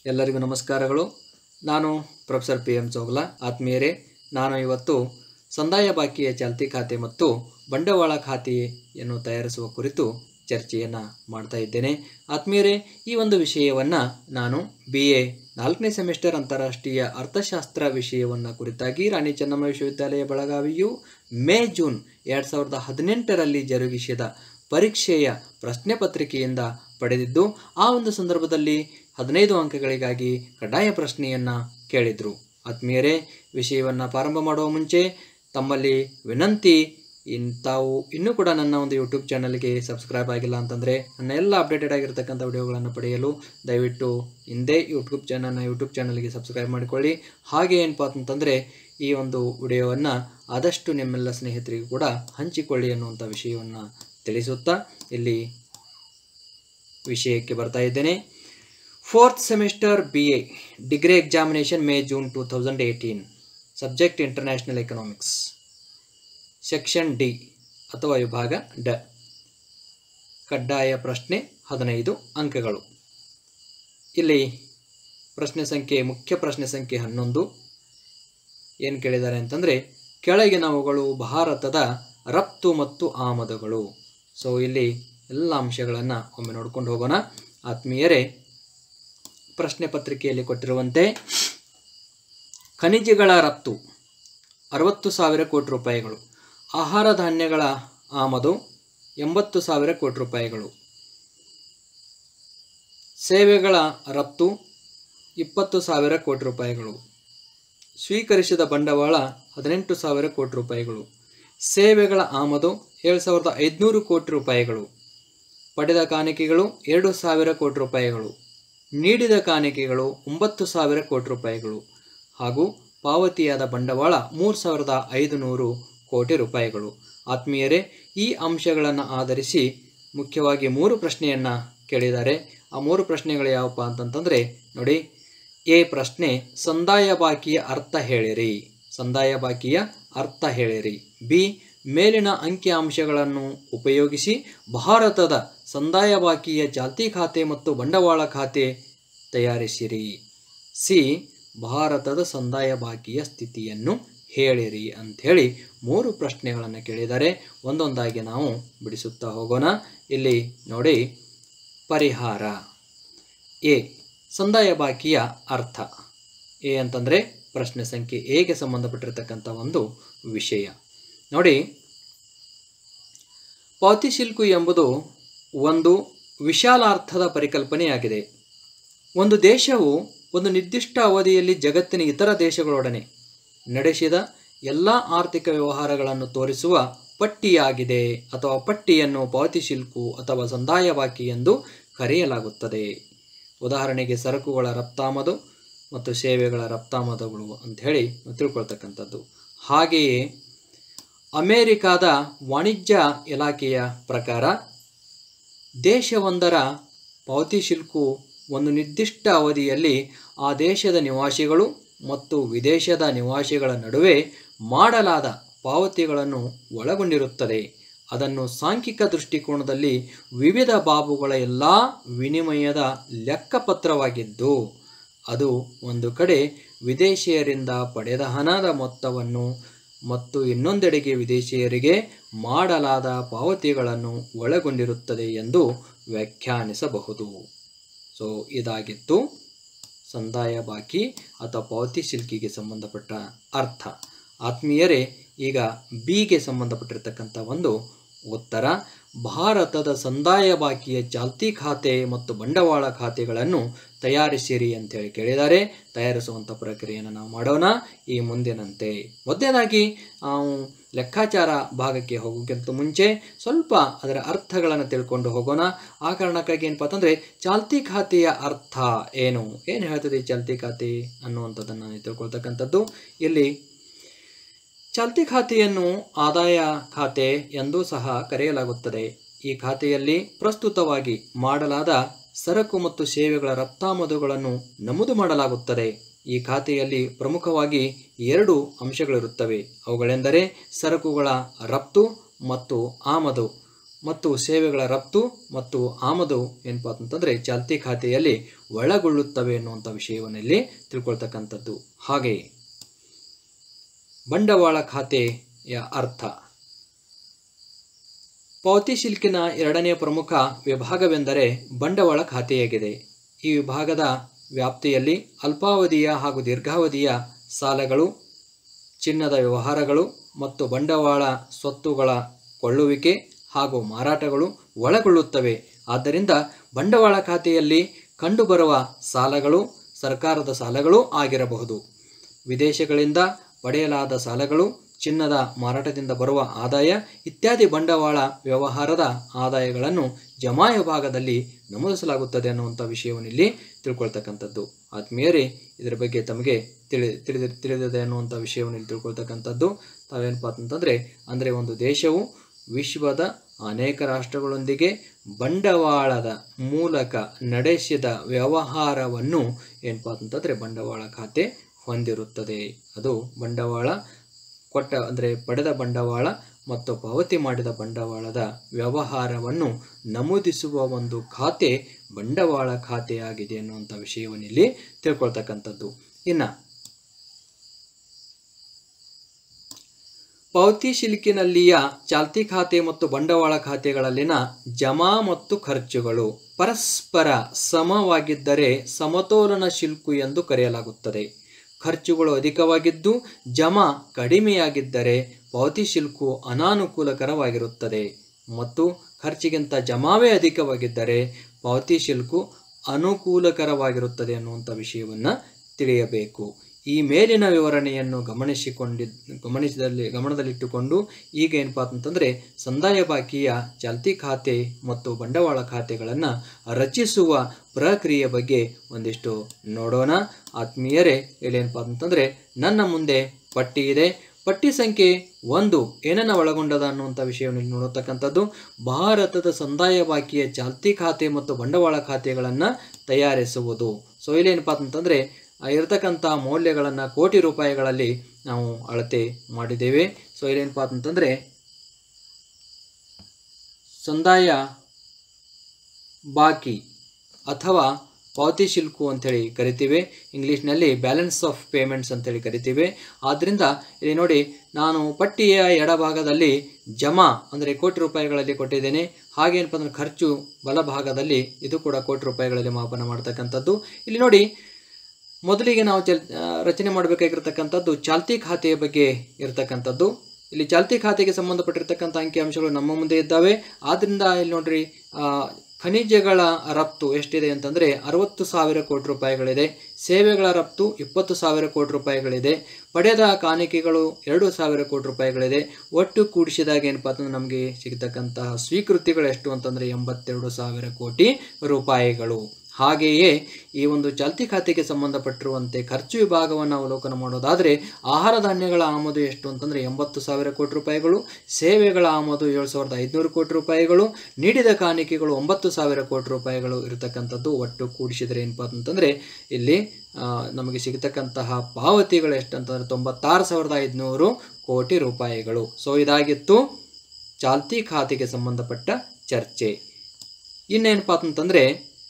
ಎಲ್ಲರಿಗೂ ನಮಸ್ಕಾರಗಳು ನಾನು ಪ್ರೊಫೆಸರ್ ಪಿ ಎಂ ಚೋಗ್ಲಾ ಆತ್ಮೀಯರೇ ನಾನು ಇವತ್ತು ಸಂದಾಯ ಬಾಕಿಯ ಚಾಲ್ತಿ ಖಾತೆ ಮತ್ತು ಬಂಡವಾಳ ಖಾತೆಯನ್ನು ತಯಾರಿಸುವ ಕುರಿತು ಚರ್ಚೆಯನ್ನು ಮಾಡ್ತಾ ಇದ್ದೇನೆ ಆತ್ಮೀಯರೇ ಈ ಒಂದು ವಿಷಯವನ್ನು ನಾನು ಬಿ ಎ ನಾಲ್ಕನೇ ಸೆಮಿಸ್ಟರ್ ಅಂತಾರಾಷ್ಟ್ರೀಯ ಅರ್ಥಶಾಸ್ತ್ರ ವಿಷಯವನ್ನು ಕುರಿತಾಗಿ ರಾಣಿ ಚೆನ್ನಮ್ಮ ವಿಶ್ವವಿದ್ಯಾಲಯ ಬೆಳಗಾವಿಯು ಮೇ ಜೂನ್ ಎರಡು ಸಾವಿರದ ಹದಿನೆಂಟರಲ್ಲಿ ಜರುಗಿಸಿದ ಪರೀಕ್ಷೆಯ ಪ್ರಶ್ನೆ ಪತ್ರಿಕೆಯಿಂದ ಪಡೆದಿದ್ದು ಆ ಒಂದು ಸಂದರ್ಭದಲ್ಲಿ ಹದಿನೈದು ಅಂಕಗಳಿಗಾಗಿ ಕಡ್ಡಾಯ ಪ್ರಶ್ನೆಯನ್ನು ಕೇಳಿದರು ಆತ್ಮೀಯರೇ ವಿಷಯವನ್ನು ಪ್ರಾರಂಭ ಮಾಡುವ ಮುಂಚೆ ತಮ್ಮಲ್ಲಿ ವಿನಂತಿ ಇನ್ ತಾವು ಇನ್ನೂ ಕೂಡ ನನ್ನ ಒಂದು ಯೂಟ್ಯೂಬ್ ಚಾನಲ್ಗೆ ಸಬ್ಸ್ಕ್ರೈಬ್ ಆಗಿಲ್ಲ ಅಂತಂದರೆ ನನ್ನ ಎಲ್ಲ ಅಪ್ಡೇಟೆಡ್ ಆಗಿರ್ತಕ್ಕಂಥ ವಿಡಿಯೋಗಳನ್ನು ಪಡೆಯಲು ದಯವಿಟ್ಟು ಹಿಂದೆ ಯೂಟ್ಯೂಬ್ ಚಾನಲ್ನ ಯೂಟ್ಯೂಬ್ ಚಾನಲ್ಗೆ ಸಬ್ಸ್ಕ್ರೈಬ್ ಮಾಡಿಕೊಳ್ಳಿ ಹಾಗೆ ಏನಪ್ಪ ಅಂತಂತಂದರೆ ಈ ಒಂದು ವಿಡಿಯೋವನ್ನು ಆದಷ್ಟು ನಿಮ್ಮೆಲ್ಲ ಸ್ನೇಹಿತರಿಗೂ ಕೂಡ ಹಂಚಿಕೊಳ್ಳಿ ಅನ್ನುವಂಥ ವಿಷಯವನ್ನು ತಿಳಿಸುತ್ತಾ ಇಲ್ಲಿ ವಿಷಯಕ್ಕೆ ಬರ್ತಾ ಇದ್ದೇನೆ fourth semester B A degree examination May June two thousand eighteen subject international economics section D ಅಥವಾ ವಿಭಾಗ ಡ ಕಡ್ಡಾಯ ಪ್ರಶ್ನೆ ಹದಿನೈದು ಅಂಕಗಳು ಇಲ್ಲಿ ಪ್ರಶ್ನೆ ಸಂಖ್ಯೆ ಮುಖ್ಯ ಪ್ರಶ್ನೆ ಸಂಖ್ಯೆ ಹನ್ನೊಂದು ಏನು ಕೇಳಿದ್ದಾರೆ ಅಂತಂದರೆ ಕೆಳಗಿನವುಗಳು ಭಾರತದ ರಫ್ತು ಮತ್ತು ಆಮದುಗಳು ಸೊ ಇಲ್ಲಿ ಎಲ್ಲ ಅಂಶಗಳನ್ನು ಒಮ್ಮೆ ನೋಡ್ಕೊಂಡು ಹೋಗೋಣ ಆತ್ಮೀಯರೇ ಪ್ರಶ್ನೆ ಪತ್ರಿಕೆಯಲ್ಲಿ ಕೊಟ್ಟಿರುವಂತೆ ಖನಿಜಗಳ ರಫ್ತು ಅರವತ್ತು ಸಾವಿರ ಕೋಟಿ ರೂಪಾಯಿಗಳು ಆಹಾರ ಧಾನ್ಯಗಳ ಆಮದು ಎಂಬತ್ತು ಸಾವಿರ ಕೋಟಿ ರೂಪಾಯಿಗಳು ಸೇವೆಗಳ ರಫ್ತು ಇಪ್ಪತ್ತು ಸಾವಿರ ಕೋಟಿ ರೂಪಾಯಿಗಳು ಸ್ವೀಕರಿಸಿದ ಬಂಡವಾಳ ಹದಿನೆಂಟು ಸಾವಿರ ಕೋಟಿ ರೂಪಾಯಿಗಳು ಸೇವೆಗಳ ಆಮದು ಏಳು ಸಾವಿರದ ಐದುನೂರು ಕೋಟಿ ರೂಪಾಯಿಗಳು ಪಡೆದ ಕಾಣಿಕೆಗಳು ಎರಡು ಸಾವಿರ ಕೋಟಿ ರೂಪಾಯಿಗಳು ನೀಡಿದ ಕಾಣಿಕೆಗಳು ಒಂಬತ್ತು ಸಾವಿರ ಕೋಟಿ ರೂಪಾಯಿಗಳು ಹಾಗೂ ಪಾವತಿಯಾದ ಬಂಡವಾಳ ಮೂರು ಸಾವಿರದ ಐದುನೂರು ಕೋಟಿ ರೂಪಾಯಿಗಳು ಆತ್ಮೀಯರೇ ಈ ಅಂಶಗಳನ್ನು ಆಧರಿಸಿ ಮುಖ್ಯವಾಗಿ ಮೂರು ಪ್ರಶ್ನೆಯನ್ನು ಕೇಳಿದ್ದಾರೆ ಆ ಮೂರು ಪ್ರಶ್ನೆಗಳು ಯಾವಪ್ಪ ಅಂತಂತಂದರೆ ನೋಡಿ ಎ ಪ್ರಶ್ನೆ ಸಂದಾಯ ಬಾಕಿಯ ಅರ್ಥ ಹೇಳಿರಿ ಸಂದಾಯ ಬಾಕಿಯ ಅರ್ಥ ಹೇಳಿರಿ ಬಿ ಮೇಲಿನ ಅಂಕಿ ಅಂಶಗಳನ್ನು ಉಪಯೋಗಿಸಿ ಭಾರತದ ಸಂದಾಯ ಬಾಕಿಯ ಚಾಲ್ತಿ ಖಾತೆ ಮತ್ತು ಬಂಡವಾಳ ಖಾತೆ ತಯಾರಿಸಿರಿ ಸಿ ಭಾರತದ ಸಂದಾಯ ಬಾಕಿಯ ಸ್ಥಿತಿಯನ್ನು ಹೇಳಿರಿ ಅಂಥೇಳಿ ಮೂರು ಪ್ರಶ್ನೆಗಳನ್ನು ಕೇಳಿದರೆ ಒಂದೊಂದಾಗಿ ನಾವು ಬಿಡಿಸುತ್ತಾ ಹೋಗೋಣ ಇಲ್ಲಿ ನೋಡಿ ಪರಿಹಾರ ಎ ಸಂದಾಯ ಬಾಕಿಯ ಅರ್ಥ ಎ ಅಂತಂದರೆ ಪ್ರಶ್ನೆ ಸಂಖ್ಯೆ ಎಗೆ ಸಂಬಂಧಪಟ್ಟಿರ್ತಕ್ಕಂಥ ಒಂದು ವಿಷಯ ನೋಡಿ ಪಾವತಿಶಿಲ್ಕು ಎಂಬುದು ಒಂದು ವಿಶಾಲಾರ್ಥದ ಪರಿಕಲ್ಪನೆಯಾಗಿದೆ ಒಂದು ದೇಶವು ಒಂದು ನಿರ್ದಿಷ್ಟ ಅವಧಿಯಲ್ಲಿ ಜಗತ್ತಿನ ಇತರ ದೇಶಗಳೊಡನೆ ನಡೆಸಿದ ಎಲ್ಲ ಆರ್ಥಿಕ ವ್ಯವಹಾರಗಳನ್ನು ತೋರಿಸುವ ಪಟ್ಟಿಯಾಗಿದೆ ಅಥವಾ ಪಟ್ಟಿಯನ್ನು ಪಾವತಿಶಿಲ್ಕು ಅಥವಾ ಸಂದಾಯ ಬಾಕಿ ಎಂದು ಕರೆಯಲಾಗುತ್ತದೆ ಉದಾಹರಣೆಗೆ ಸರಕುಗಳ ರಫ್ತಾಮದು ಮತ್ತು ಸೇವೆಗಳ ರಫ್ತಾಮದುಗಳು ಅಂಥೇಳಿ ತಿಳ್ಕೊಳ್ತಕ್ಕಂಥದ್ದು ಹಾಗೆಯೇ ಅಮೇರಿಕಾದ ವಾಣಿಜ್ಯ ಇಲಾಖೆಯ ಪ್ರಕಾರ ದೇಶವೊಂದರ ಪಾವತಿ ಶಿಲ್ಕು ಒಂದು ನಿರ್ದಿಷ್ಟ ಅವಧಿಯಲ್ಲಿ ಆ ದೇಶದ ನಿವಾಸಿಗಳು ಮತ್ತು ವಿದೇಶದ ನಿವಾಸಿಗಳ ನಡುವೆ ಮಾಡಲಾದ ಪಾವತಿಗಳನ್ನು ಒಳಗೊಂಡಿರುತ್ತದೆ ಅದನ್ನು ಸಾಂಖ್ಯಿಕ ದೃಷ್ಟಿಕೋನದಲ್ಲಿ ವಿವಿಧ ಬಾಬುಗಳ ಎಲ್ಲ ವಿನಿಮಯದ ಲೆಕ್ಕಪತ್ರವಾಗಿದ್ದು ಅದು ಒಂದು ಕಡೆ ವಿದೇಶಿಯರಿಂದ ಪಡೆದ ಹಣದ ಮೊತ್ತವನ್ನು ಮತ್ತು ಇನ್ನೊಂದೆಡೆಗೆ ವಿದೇಶಿಯರಿಗೆ ಮಾಡಲಾದ ಪಾವತಿಗಳನ್ನು ಒಳಗೊಂಡಿರುತ್ತದೆ ಎಂದು ವ್ಯಾಖ್ಯಾನಿಸಬಹುದು ಸೊ ಇದಾಗಿತ್ತು ಸಂದಾಯ ಬಾಕಿ ಅಥವಾ ಪಾವತಿ ಶಿಲ್ಕಿಗೆ ಸಂಬಂಧಪಟ್ಟ ಅರ್ಥ ಆತ್ಮೀಯರೇ ಈಗ ಬಿಗೆ ಸಂಬಂಧಪಟ್ಟಿರ್ತಕ್ಕಂಥ ಒಂದು ಉತ್ತರ ಭಾರತದ ಸಂದಾಯ ಬಾಕಿಯ ಚಾಲ್ತಿ ಖಾತೆ ಮತ್ತು ಬಂಡವಾಳ ಖಾತೆಗಳನ್ನು ತಯಾರಿಸಿರಿ ಅಂತೇಳಿ ಕೇಳಿದ್ದಾರೆ ತಯಾರಿಸುವಂಥ ಪ್ರಕ್ರಿಯೆಯನ್ನು ನಾವು ಮಾಡೋಣ ಈ ಮುಂದಿನಂತೆ ಮೊದಲನೇದಾಗಿ ನಾವು ಲೆಕ್ಕಾಚಾರ ಭಾಗಕ್ಕೆ ಹೋಗೋಕ್ಕಿಂತ ಮುಂಚೆ ಸ್ವಲ್ಪ ಅದರ ಅರ್ಥಗಳನ್ನು ತಿಳ್ಕೊಂಡು ಹೋಗೋಣ ಆ ಕಾರಣಕ್ಕಾಗಿ ಏನಪ್ಪ ಅಂತಂದರೆ ಚಾಲ್ತಿ ಖಾತೆಯ ಅರ್ಥ ಏನು ಏನು ಹೇಳ್ತದೆ ಈ ಚಾಲ್ತಿ ಖಾತೆ ಅನ್ನುವಂಥದ್ದನ್ನು ತಿಳ್ಕೊಳ್ತಕ್ಕಂಥದ್ದು ಇಲ್ಲಿ ಚಾಲ್ತಿ ಖಾತೆಯನ್ನು ಆದಾಯ ಖಾತೆ ಎಂದೂ ಸಹ ಕರೆಯಲಾಗುತ್ತದೆ ಈ ಖಾತೆಯಲ್ಲಿ ಪ್ರಸ್ತುತವಾಗಿ ಮಾಡಲಾದ ಸರಕು ಮತ್ತು ಸೇವೆಗಳ ರಫ್ತಾಮದುಗಳನ್ನು ನಮೂದು ಮಾಡಲಾಗುತ್ತದೆ ಈ ಖಾತೆಯಲ್ಲಿ ಪ್ರಮುಖವಾಗಿ ಎರಡು ಅಂಶಗಳಿರುತ್ತವೆ ಅವುಗಳೆಂದರೆ ಸರಕುಗಳ ರಫ್ತು ಮತ್ತು ಆಮದು ಮತ್ತು ಸೇವೆಗಳ ರಫ್ತು ಮತ್ತು ಆಮದು ಏನಪ್ಪ ಅಂತಂದರೆ ಚಾಲ್ತಿ ಖಾತೆಯಲ್ಲಿ ಒಳಗೊಳ್ಳುತ್ತವೆ ಎನ್ನುವಂಥ ವಿಷಯವನ್ನು ಇಲ್ಲಿ ತಿಳ್ಕೊಳ್ತಕ್ಕಂಥದ್ದು ಹಾಗೆಯೇ ಬಂಡವಾಳ ಖಾತೆಯ ಅರ್ಥ ಪಾವತಿ ಶಿಲ್ಕಿನ ಎರಡನೆಯ ಪ್ರಮುಖ ವಿಭಾಗವೆಂದರೆ ಬಂಡವಾಳ ಖಾತೆಯಾಗಿದೆ ಈ ವಿಭಾಗದ ವ್ಯಾಪ್ತಿಯಲ್ಲಿ ಅಲ್ಪಾವಧಿಯ ಹಾಗೂ ದೀರ್ಘಾವಧಿಯ ಸಾಲಗಳು ಚಿನ್ನದ ವ್ಯವಹಾರಗಳು ಮತ್ತು ಬಂಡವಾಳ ಸ್ವತ್ತುಗಳ ಕೊಳ್ಳುವಿಕೆ ಹಾಗೂ ಮಾರಾಟಗಳು ಒಳಗೊಳ್ಳುತ್ತವೆ ಆದ್ದರಿಂದ ಬಂಡವಾಳ ಖಾತೆಯಲ್ಲಿ ಕಂಡುಬರುವ ಸಾಲಗಳು ಸರ್ಕಾರದ ಸಾಲಗಳೂ ಆಗಿರಬಹುದು ವಿದೇಶಗಳಿಂದ ಪಡೆಯಲಾದ ಸಾಲಗಳು ಚಿನ್ನದ ಮಾರಾಟದಿಂದ ಬರುವ ಆದಾಯ ಇತ್ಯಾದಿ ಬಂಡವಾಳ ವ್ಯವಹಾರದ ಆದಾಯಗಳನ್ನು ಜಮಾ ವಿಭಾಗದಲ್ಲಿ ನಮೂದಿಸಲಾಗುತ್ತದೆ ಅನ್ನುವಂಥ ವಿಷಯವನ್ನು ಇಲ್ಲಿ ತಿಳ್ಕೊಳ್ತಕ್ಕಂಥದ್ದು ಆತ್ಮೀಯರೇ ಇದರ ಬಗ್ಗೆ ತಮಗೆ ತಿಳಿ ತಿಳಿದ ತಿಳಿದಿದೆ ಅನ್ನುವಂಥ ವಿಷಯವನ್ನು ಇಲ್ಲಿ ತಿಳ್ಕೊಳ್ತಕ್ಕಂಥದ್ದು ತಾವೇನಪ್ಪ ಅಂತಂದರೆ ಅಂದರೆ ಒಂದು ದೇಶವು ವಿಶ್ವದ ಅನೇಕ ರಾಷ್ಟ್ರಗಳೊಂದಿಗೆ ಬಂಡವಾಳದ ಮೂಲಕ ನಡೆಸಿದ ವ್ಯವಹಾರವನ್ನು ಏನಪ್ಪ ಅಂತಂದರೆ ಬಂಡವಾಳ ಖಾತೆ ಹೊಂದಿರುತ್ತದೆ ಅದು ಬಂಡವಾಳ ಕೊಟ್ಟ ಅಂದರೆ ಪಡೆದ ಬಂಡವಾಳ ಮತ್ತು ಪಾವತಿ ಮಾಡಿದ ಬಂಡವಾಳದ ವ್ಯವಹಾರವನ್ನು ನಮೂದಿಸುವ ಒಂದು ಖಾತೆ ಬಂಡವಾಳ ಖಾತೆಯಾಗಿದೆ ಅನ್ನುವಂಥ ವಿಷಯವನ್ನು ಇಲ್ಲಿ ತಿಳ್ಕೊಳ್ತಕ್ಕಂಥದ್ದು ಇನ್ನು ಪಾವತಿ ಶಿಲ್ಕಿನಲ್ಲಿಯ ಚಾಲ್ತಿ ಖಾತೆ ಮತ್ತು ಬಂಡವಾಳ ಖಾತೆಗಳಲ್ಲಿನ ಜಮಾ ಮತ್ತು ಖರ್ಚುಗಳು ಪರಸ್ಪರ ಸಮವಾಗಿದ್ದರೆ ಸಮತೋಲನ ಶಿಲ್ಕು ಎಂದು ಕರೆಯಲಾಗುತ್ತದೆ ಖರ್ಚುಗಳು ಅಧಿಕವಾಗಿದ್ದು ಜಮಾ ಕಡಿಮೆಯಾಗಿದ್ದರೆ ಪಾವತಿ ಶಿಲ್ಕು ಅನಾನುಕೂಲಕರವಾಗಿರುತ್ತದೆ ಮತ್ತು ಖರ್ಚಿಗಿಂತ ಜಮಾವೇ ಅಧಿಕವಾಗಿದ್ದರೆ ಪಾವತಿ ಶಿಲ್ಕು ಅನುಕೂಲಕರವಾಗಿರುತ್ತದೆ ಅನ್ನುವಂಥ ವಿಷಯವನ್ನು ತಿಳಿಯಬೇಕು ಈ ಮೇಲಿನ ವಿವರಣೆಯನ್ನು ಗಮನಿಸಿಕೊಂಡಿ ಗಮನಿಸಿದಲ್ಲಿ ಗಮನದಲ್ಲಿಟ್ಟುಕೊಂಡು ಈಗ ಏನಪ್ಪ ಅಂತಂದರೆ ಸಂದಾಯ ಬಾಕಿಯ ಚಾಲ್ತಿ ಖಾತೆ ಮತ್ತು ಬಂಡವಾಳ ಖಾತೆಗಳನ್ನು ರಚಿಸುವ ಪ್ರಕ್ರಿಯೆ ಬಗ್ಗೆ ಒಂದಿಷ್ಟು ನೋಡೋಣ ಆತ್ಮೀಯರೇ ಇಲ್ಲೇನಪ್ಪ ಅಂತಂದರೆ ನನ್ನ ಮುಂದೆ ಪಟ್ಟಿ ಇದೆ ಪಟ್ಟಿ ಸಂಖ್ಯೆ ಒಂದು ಏನನ್ನು ಒಳಗೊಂಡದ ಅನ್ನುವಂಥ ವಿಷಯವನ್ನು ಇಲ್ಲಿ ನೋಡತಕ್ಕಂಥದ್ದು ಭಾರತದ ಸಂದಾಯ ಬಾಕಿಯ ಚಾಲ್ತಿ ಖಾತೆ ಮತ್ತು ಬಂಡವಾಳ ಖಾತೆಗಳನ್ನು ತಯಾರಿಸುವುದು ಸೊ ಇಲ್ಲೇನಪ್ಪ ಅಂತಂದರೆ ಇರತಕ್ಕಂಥ ಮೌಲ್ಯಗಳನ್ನು ಕೋಟಿ ರೂಪಾಯಿಗಳಲ್ಲಿ ನಾವು ಅಳತೆ ಮಾಡಿದ್ದೇವೆ ಸೊ ಇಲ್ಲೇನಪ್ಪ ಅಂತಂದರೆ ಸಂದಾಯ ಬಾಕಿ ಅಥವಾ ಪಾವತಿ ಶಿಲ್ಕು ಅಂತೇಳಿ ಕರಿತೀವಿ ಇಂಗ್ಲೀಷ್ನಲ್ಲಿ ಬ್ಯಾಲೆನ್ಸ್ ಆಫ್ ಪೇಮೆಂಟ್ಸ್ ಅಂತೇಳಿ ಕರಿತೀವಿ ಆದ್ದರಿಂದ ಇಲ್ಲಿ ನೋಡಿ ನಾನು ಪಟ್ಟಿಯ ಎಡಭಾಗದಲ್ಲಿ ಜಮಾ ಅಂದರೆ ಕೋಟಿ ರೂಪಾಯಿಗಳಲ್ಲಿ ಕೊಟ್ಟಿದ್ದೇನೆ ಹಾಗೇನಪ್ಪ ಅಂದರೆ ಖರ್ಚು ಬಲಭಾಗದಲ್ಲಿ ಇದು ಕೂಡ ಕೋಟಿ ರೂಪಾಯಿಗಳಲ್ಲಿ ಮಾಪನ ಮಾಡ್ತಕ್ಕಂಥದ್ದು ಇಲ್ಲಿ ನೋಡಿ ಮೊದಲಿಗೆ ನಾವು ಚಲ್ ಆ, ರಚನೆ ಮಾಡಬೇಕಾಗಿರ್ತಕ್ಕಂಥದ್ದು ಚಾಲ್ತಿ ಖಾತೆಯ ಬಗ್ಗೆ ಇರತಕ್ಕಂಥದ್ದು ಇಲ್ಲಿ ಚಾಲ್ತಿ ಖಾತೆಗೆ ಸಂಬಂಧಪಟ್ಟಿರ್ತಕ್ಕಂಥ ಅಂಕಿಅಂಶಗಳು ನಮ್ಮ ಮುಂದೆ ಇದ್ದಾವೆ ಆದ್ದರಿಂದ ಇಲ್ಲಿ ನೋಡ್ರಿ ಆ, ಖನಿಜಗಳ ರಫ್ತು ಎಷ್ಟಿದೆ ಅಂತಂದರೆ ಅರವತ್ತು ಸಾವಿರ ಕೋಟಿ ರೂಪಾಯಿಗಳಿದೆ ಸೇವೆಗಳ ರಫ್ತು ಇಪ್ಪತ್ತು ಸಾವಿರ ಕೋಟಿ ರೂಪಾಯಿಗಳಿದೆ ಪಡೆದ ಕಾಣಿಕೆಗಳು ಎರಡು ಸಾವಿರ ಕೋಟಿ ರೂಪಾಯಿಗಳಿದೆ ಒಟ್ಟು ಕೂಡಿಸಿದಾಗ ಏನಪ್ಪ ಅಂತಂದ್ರೆ ನಮಗೆ ಸಿಗತಕ್ಕಂತಹ ಸ್ವೀಕೃತಿಗಳು ಎಷ್ಟು ಅಂತಂದರೆ ಎಂಬತ್ತೆರಡು ಸಾವಿರ ಕೋಟಿ ರೂಪಾಯಿಗಳು ಹಾಗೆಯೇ ಈ ಒಂದು ಚಾಲ್ತಿ ಖಾತೆಗೆ ಸಂಬಂಧಪಟ್ಟಿರುವಂತೆ ಖರ್ಚು ವಿಭಾಗವನ್ನು ಅವಲೋಕನ ಮಾಡೋದಾದರೆ ಆಹಾರ ಧಾನ್ಯಗಳ ಆಮದು ಎಷ್ಟು ಅಂತಂದರೆ ಎಂಬತ್ತು ಸಾವಿರ ಕೋಟಿ ರೂಪಾಯಿಗಳು ಸೇವೆಗಳ ಆಮದು ಏಳು ಸಾವಿರದ ಐದುನೂರು ಕೋಟಿ ರೂಪಾಯಿಗಳು ನೀಡಿದ ಕಾಣಿಕೆಗಳು ಒಂಬತ್ತು ಸಾವಿರ ಕೋಟಿ ರೂಪಾಯಿಗಳು ಇರತಕ್ಕಂಥದ್ದು ಒಟ್ಟು ಕೂಡಿಸಿದರೆ ಏನಪ್ಪ ಅಂತಂದರೆ ಇಲ್ಲಿ ಆ, ನಮಗೆ ಸಿಗತಕ್ಕಂತಹ ಪಾವತಿಗಳು ಎಷ್ಟು ಅಂತಂದರೆ ತೊಂಬತ್ತಾರು ಸಾವಿರದ ಐದುನೂರು ಕೋಟಿ ರೂಪಾಯಿಗಳು ಸೊ ಇದಾಗಿತ್ತು ಚಾಲ್ತಿ ಖಾತೆಗೆ ಸಂಬಂಧಪಟ್ಟ ಚರ್ಚೆ ಇನ್ನೇನಪ್ಪ ಅಂತಂದರೆ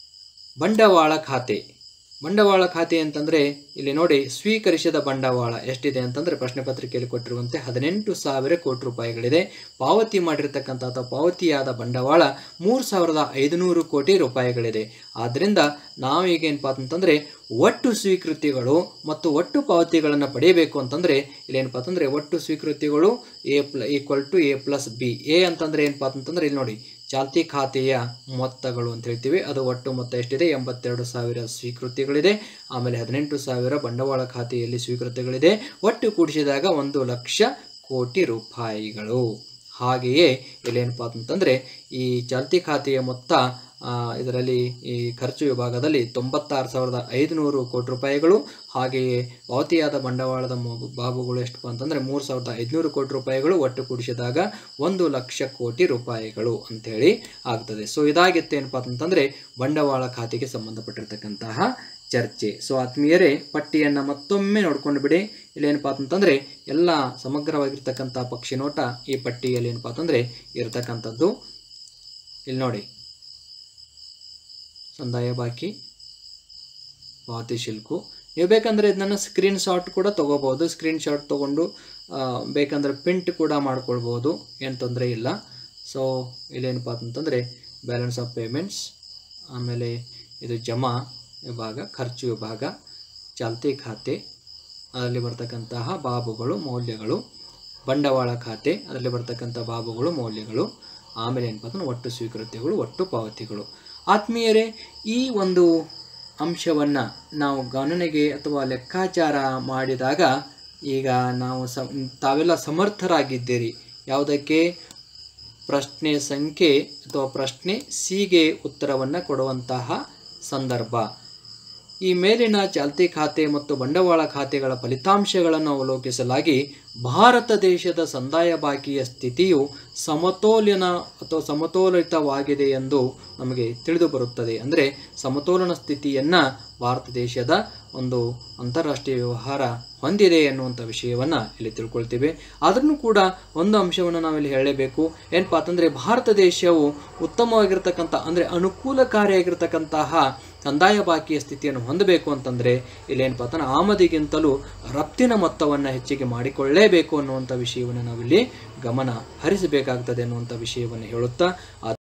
ಬಂಡವಾಳ ಖಾತೆ ಬಂಡವಾಳ ಖಾತೆ ಅಂತಂದರೆ ಇಲ್ಲಿ ನೋಡಿ ಸ್ವೀಕರಿಸಿದ ಬಂಡವಾಳ ಎಷ್ಟಿದೆ ಅಂತಂದರೆ ಪ್ರಶ್ನೆ ಪತ್ರಿಕೆಯಲ್ಲಿ ಕೊಟ್ಟಿರುವಂತೆ ಹದಿನೆಂಟು ಸಾವಿರ ಕೋಟಿ ರೂಪಾಯಿಗಳಿದೆ ಪಾವತಿ ಮಾಡಿರ್ತಕ್ಕಂಥ ಅಥವಾ ಪಾವತಿಯಾದ ಬಂಡವಾಳ ಮೂರು ಸಾವಿರದ ಐದುನೂರು ಕೋಟಿ ರೂಪಾಯಿಗಳಿದೆ ಆದ್ದರಿಂದ ನಾವೀಗ ಏನಪ್ಪ ಅಂತಂದರೆ ಒಟ್ಟು ಸ್ವೀಕೃತಿಗಳು ಮತ್ತು ಒಟ್ಟು ಪಾವತಿಗಳನ್ನು ಪಡೆಯಬೇಕು ಅಂತಂದರೆ ಇಲ್ಲೇನಪ್ಪ ಅಂತಂದರೆ ಒಟ್ಟು ಸ್ವೀಕೃತಿಗಳು A plus equal to A plus B A ಅಂತಂದರೆ ಏನಪ್ಪ ಅಂತಂದರೆ ಇಲ್ಲಿ ನೋಡಿ ಚಾಲ್ತಿ ಖಾತೆಯ ಮೊತ್ತಗಳು ಅಂತ ಹೇಳ್ತೀವಿ ಅದು ಒಟ್ಟು ಮೊತ್ತ ಎಷ್ಟಿದೆ ಎಂಬತ್ತೆರಡು ಸಾವಿರ ಸ್ವೀಕೃತಿಗಳಿದೆ ಆಮೇಲೆ ಹದಿನೆಂಟು ಸಾವಿರ ಬಂಡವಾಳ ಖಾತೆಯಲ್ಲಿ ಸ್ವೀಕೃತಿಗಳಿದೆ ಒಟ್ಟು ಕೂಡಿಸಿದಾಗ ಒಂದು ಲಕ್ಷ ಕೋಟಿ ರೂಪಾಯಿಗಳು ಹಾಗೆಯೇ ಇಲ್ಲೇನಪ್ಪ ಅಂತಂದರೆ ಈ ಚಾಲ್ತಿ ಖಾತೆಯ ಮೊತ್ತ ಆ, ಇದರಲ್ಲಿ ಈ ಖರ್ಚು ವಿಭಾಗದಲ್ಲಿ ತೊಂಬತ್ತಾರು ಸಾವಿರದ ಐದುನೂರು ಕೋಟಿ ರೂಪಾಯಿಗಳು ಹಾಗೆಯೇ ಪಾವತಿಯಾದ ಬಂಡವಾಳದ ಮೊ- ಬಾಬುಗಳು ಎಷ್ಟಪ್ಪ ಅಂತಂದರೆ ಮೂರು ಸಾವಿರದ ಐದುನೂರು ಕೋಟಿ ರೂಪಾಯಿಗಳು ಒಟ್ಟು ಕೂಡಿಸಿದಾಗ ಒಂದು ಲಕ್ಷ ಕೋಟಿ ರೂಪಾಯಿಗಳು ಅಂಥೇಳಿ ಆಗ್ತದೆ ಸೊ ಇದಾಗಿತ್ತು ಏನಪ್ಪ ಅಂತಂದರೆ ಬಂಡವಾಳ ಖಾತೆಗೆ ಸಂಬಂಧಪಟ್ಟಿರ್ತಕ್ಕಂತಹ ಚರ್ಚೆ ಸೊ ಆತ್ಮೀಯರೇ ಪಟ್ಟಿಯನ್ನು ಮತ್ತೊಮ್ಮೆ ನೋಡ್ಕೊಂಡು ಬಿಡಿ ಇಲ್ಲೇನಪ್ಪ ಅಂತಂದರೆ ಎಲ್ಲ ಸಮಗ್ರವಾಗಿರ್ತಕ್ಕಂಥ ಪಕ್ಷಿ ನೋಟ ಈ ಪಟ್ಟಿಯಲ್ಲಿ ಏನಪ್ಪ ಅಂತಂದರೆ ಇರತಕ್ಕಂಥದ್ದು ಇಲ್ಲಿ ನೋಡಿ ಸಂದಾಯ ಬಾಕಿ ಪಾವತಿ ಶಿಲ್ಕು ನೀವು ಬೇಕಂದರೆ ಇದನ್ನ ಸ್ಕ್ರೀನ್ ಶಾಟ್ ಕೂಡ ತೊಗೋಬೋದು ಸ್ಕ್ರೀನ್ ಶಾಟ್ ತೊಗೊಂಡು ಆ, ಬೇಕಂದ್ರೆ ಪ್ರಿಂಟ್ ಕೂಡ ಮಾಡ್ಕೊಳ್ಬೋದು ಏನು ತೊಂದರೆ ಇಲ್ಲ ಸೊ ಇಲ್ಲೇನಪ್ಪ ಅಂತಂದರೆ ಬ್ಯಾಲೆನ್ಸ್ ಆಫ್ ಪೇಮೆಂಟ್ಸ್ ಆಮೇಲೆ ಇದು ಜಮಾ ವಿಭಾಗ ಖರ್ಚು ವಿಭಾಗ ಚಾಲ್ತಿ ಖಾತೆ ಅದರಲ್ಲಿ ಬರ್ತಕ್ಕಂತಹ ಬಾಬುಗಳು ಮೌಲ್ಯಗಳು ಬಂಡವಾಳ ಖಾತೆ ಅದರಲ್ಲಿ ಬರ್ತಕ್ಕಂಥ ಬಾಬುಗಳು ಮೌಲ್ಯಗಳು ಆಮೇಲೆ ಏನಪ್ಪ ಅಂತಂದ್ರೆ ಒಟ್ಟು ಸ್ವೀಕೃತಿಗಳು ಒಟ್ಟು ಪಾವತಿಗಳು ಆತ್ಮೀಯರೇ ಈ ಒಂದು ಅಂಶವನ್ನು ನಾವು ಗಣನೆಗೆ ಅಥವಾ ಲೆಕ್ಕಾಚಾರ ಮಾಡಿದಾಗ ಈಗ ನಾವು ಸ ತಾವೆಲ್ಲ ಸಮರ್ಥರಾಗಿದ್ದೀರಿ ಯಾವುದಕ್ಕೆ ಪ್ರಶ್ನೆ ಸಂಖ್ಯೆ ಅಥವಾ ಪ್ರಶ್ನೆ ಸಿಗೆ ಉತ್ತರವನ್ನು ಕೊಡುವಂತಹ ಸಂದರ್ಭ ಈ ಮೇಲಿನ ಚಾಲ್ತಿ ಖಾತೆ ಮತ್ತು ಬಂಡವಾಳ ಖಾತೆಗಳ ಫಲಿತಾಂಶಗಳನ್ನು ಅವಲೋಕಿಸಲಾಗಿ ಭಾರತ ದೇಶದ ಸಂದಾಯ ಬಾಕಿಯ ಸ್ಥಿತಿಯು ಸಮತೋಲನ ಅಥವಾ ಸಮತೋಲಿತವಾಗಿದೆ ಎಂದು ನಮಗೆ ತಿಳಿದು ಬರುತ್ತದೆ ಅಂದರೆ ಸಮತೋಲನ ಸ್ಥಿತಿಯನ್ನು ಭಾರತ ದೇಶದ ಒಂದು ಅಂತಾರಾಷ್ಟ್ರೀಯ ವ್ಯವಹಾರ ಹೊಂದಿದೆ ಎನ್ನುವಂಥ ವಿಷಯವನ್ನು ಇಲ್ಲಿ ತಿಳ್ಕೊಳ್ತೀವಿ ಆದ್ರೂ ಕೂಡ ಒಂದು ಅಂಶವನ್ನು ನಾವಿಲ್ಲಿ ಹೇಳಲೇಬೇಕು ಏನಪ್ಪ ಅಂತಂದರೆ ಭಾರತ ದೇಶವು ಉತ್ತಮವಾಗಿರ್ತಕ್ಕಂಥ ಅಂದರೆ ಅನುಕೂಲಕಾರಿಯಾಗಿರ್ತಕ್ಕಂತಹ ಕಂದಾಯ ಬಾಕಿಯ ಸ್ಥಿತಿಯನ್ನು ಹೊಂದಬೇಕು ಅಂತಂದರೆ ಇಲ್ಲೇನಪ್ಪ ಅಂತಂದ್ರೆ ಆಮದಿಗಿಂತಲೂ ರಫ್ತಿನ ಮೊತ್ತವನ್ನು ಹೆಚ್ಚಿಗೆ ಮಾಡಿಕೊಳ್ಳಲೇಬೇಕು ಅನ್ನುವಂಥ ವಿಷಯವನ್ನು ನಾವಿಲ್ಲಿ ಗಮನ ಹರಿಸಬೇಕಾಗ್ತದೆ ಅನ್ನುವಂಥ ವಿಷಯವನ್ನು ಹೇಳುತ್ತಾ